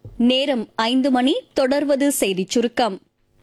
நேரம் ஐந்து மணி தொடர்வது செய்திச் சுருக்கம்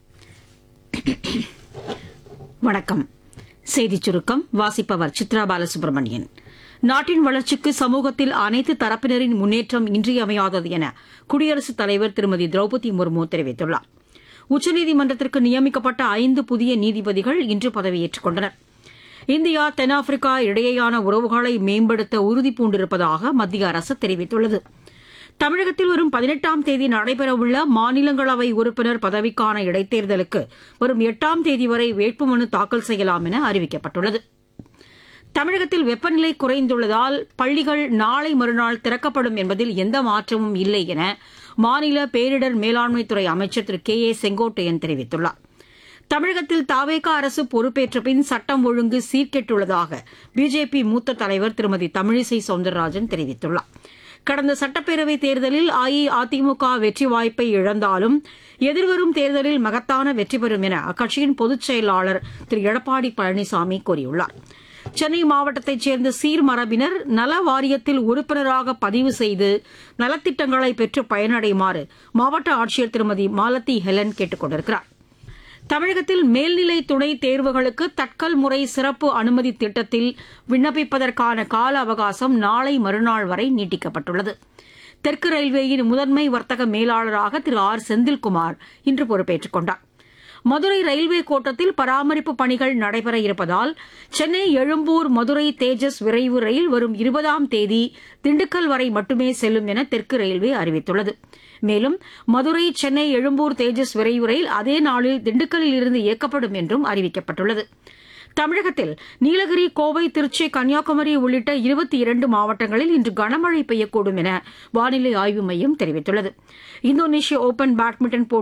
வணக்கம் செய்திச் சுருக்கம் வாசிப்பவர் சித்ரா பாலசுப்ரமணியன் நாட்டின் வளர்ச்சிக்கு சமூகத்தில் அனைத்து தரப்பினரின் முன்னேற்றம் இன்றியமையாதது என குடியரசுத் தலைவர் திருமதி திரௌபதி முர்மு தெரிவித்துள்ளார் உச்சநீதிமன்றத்திற்கு நியமிக்கப்பட்ட ஐந்து புதிய நீதிபதிகள் இன்று பதவியேற்றுக் கொண்டனர் இந்தியா தென்னாப்பிரிக்கா இடையேயான உறவுகளை மேம்படுத்த உறுதிபூண்டிருப்பதாக மத்திய அரசு தெரிவித்துள்ளது தமிழகத்தில் வரும் பதினெட்டாம் தேதி நடைபெறவுள்ள மாநிலங்களவை உறுப்பினர் பதவிக்கான இடைத்தேர்தலுக்கு வரும் எட்டாம் தேதி வரை வேட்புமனு தாக்கல் செய்யலாம் என அறிவிக்கப்பட்டுள்ளது தமிழகத்தில் வெப்பநிலை குறைந்துள்ளதால் பள்ளிகள் நாளை மறுநாள் திறக்கப்படும் என்பதில் எந்த மாற்றமும் இல்லை என மாநில பேரிடர் மேலாண்மைத்துறை அமைச்சர் திரு கே ஏ செங்கோட்டையன் தெரிவித்துள்ளார் தமிழகத்தில் தாவேகா அரசு பொறுப்பேற்ற பின் சட்டம் ஒழுங்கு சீர்கெட்டுள்ளதாக பிஜேபி மூத்த தலைவர் திருமதி தமிழிசை சவுந்தரராஜன் தெரிவித்துள்ளார் கடந்த சட்டப்பேரவைத் தேர்தலில் அஇஅதிமுக வெற்றி வாய்ப்பை இழந்தாலும் எதிர்வரும் தேர்தலில் மகத்தான வெற்றி பெறும் என அக்கட்சியின் பொதுச் செயலாளர் திரு எடப்பாடி பழனிசாமி கூறியுள்ளார் சென்னை மாவட்டத்தைச் சேர்ந்த சீர்மரபினர் நல வாரியத்தில் உறுப்பினராக பதிவு செய்து நலத்திட்டங்களை பெற்று பயனடையுமாறு மாவட்ட ஆட்சியர் திருமதி மாலதி ஹெலன் கேட்டுக் கொண்டிருக்கிறார் தமிழகத்தில் மேல்நிலை துணை தேர்வுகளுக்கு தட்கல் முறை சிறப்பு அனுமதி திட்டத்தில் விண்ணப்பிப்பதற்கான கால அவகாசம் நாளை மறுநாள் வரை நீட்டிக்கப்பட்டுள்ளது தெற்கு ரயில்வேயின் முதன்மை வர்த்தக மேலாளராக திரு ஆர் செந்தில்குமார் இன்று பொறுப்பேற்றுக் கொண்டார் மதுரை ரயில்வே கோட்டத்தில் பராமரிப்பு பணிகள் நடைபெற இருப்பதால் சென்னை எழும்பூர் மதுரை தேஜஸ் விரைவு ரயில் வரும் இருபதாம் தேதி திண்டுக்கல் வரை மட்டுமே செல்லும் என தெற்கு ரயில்வே அறிவித்துள்ளது மேலும் மதுரை சென்னை எழும்பூர் தேஜஸ் விரைவு ரயில் அதே நாளில் திண்டுக்கல்லில் இருந்து இயக்கப்படும் என்றும் அறிவிக்கப்பட்டுள்ளது தமிழகத்தில் நீலகிரி கோவை திருச்சி கன்னியாகுமரி உள்ளிட்ட இருபத்தி இரண்டு மாவட்டங்களில் இன்று கனமழை பெய்யக்கூடும் என வானிலை ஆய்வு மையம் தெரிவித்துள்ளது இந்தோனேஷிய ஓபன் பேட்மிண்டன் போட்டி